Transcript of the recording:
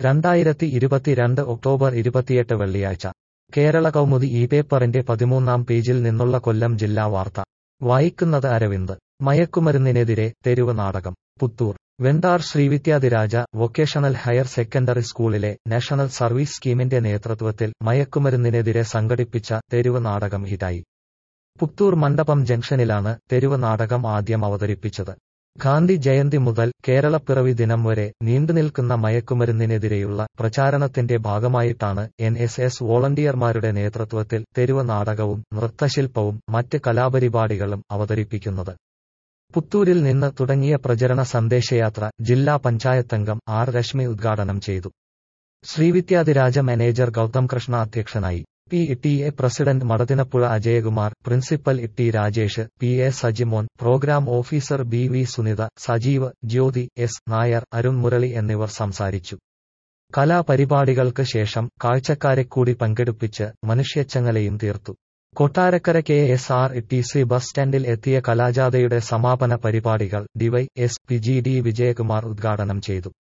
രണ്ടായിരത്തി ഇരുപത്തിരണ്ട് ഒക്ടോബർ ഇരുപത്തിയെട്ട് വെള്ളിയാഴ്ച കേരള കൗമുദി ഈ പേപ്പറിന്റെ പതിമൂന്നാം പേജിൽ നിന്നുള്ള കൊല്ലം ജില്ലാ വാർത്ത വായിക്കുന്നത് അരവിന്ദ് മയക്കുമരുന്നിനെതിരെ തെരുവ് നാടകം Puthur Vendar Sreevidyadhiraja vocational higher secondary സ്കൂളിലെ നാഷണൽ സർവീസ് സ്കീമിന്റെ നേതൃത്വത്തിൽ മയക്കുമരുന്നിനെതിരെ സംഘടിപ്പിച്ച തെരുവ് നാടകം ഹിറ്റായി പുത്തൂർ മണ്ഡപം ജംഗ്ഷനിലാണ് തെരുവ് നാടകം ആദ്യം അവതരിപ്പിച്ചത് ഗാന്ധി ജയന്തി മുതൽ കേരളപ്പിറവി ദിനം വരെ നീണ്ടുനിൽക്കുന്ന മയക്കുമരുന്നിനെതിരെയുള്ള പ്രചാരണത്തിന്റെ ഭാഗമായിട്ടാണ് എൻ എസ് എസ് വോളണ്ടിയർമാരുടെ നേതൃത്വത്തിൽ തെരുവ് നാടകവും നൃത്തശില്പവും മറ്റ് കലാപരിപാടികളും അവതരിപ്പിക്കുന്നത് പുത്തൂരിൽ നിന്ന് തുടങ്ങിയ പ്രചരണ സന്ദേശയാത്ര ജില്ലാ പഞ്ചായത്തംഗം ആർ രശ്മി ഉദ്ഘാടനം ചെയ്തു ശ്രീവിദ്യാധിരാജ മാനേജർ ഗൗതം കൃഷ്ണ അധ്യക്ഷനായി P T A president Madathinapuzha Ajayakumar principal T Rajesh P A Sajimon programme officer B V Sunitha Sajeev Jyothi S Nair Arun Murali എന്നിവർ സംസാരിച്ചു കലാപരിപാടികൾക്ക് ശേഷം കാഴ്ചക്കാരെ കൂടി പങ്കെടുപ്പിച്ച് മനുഷ്യച്ചങ്ങലയും തീർത്തു Kottarakkara K S R T C bus സ്റ്റാൻഡിൽ എത്തിയ കലാജാഥയുടെ സമാപന പരിപാടികൾ D Y S P G D Vijayakumar ഉദ്ഘാടനം ചെയ്തു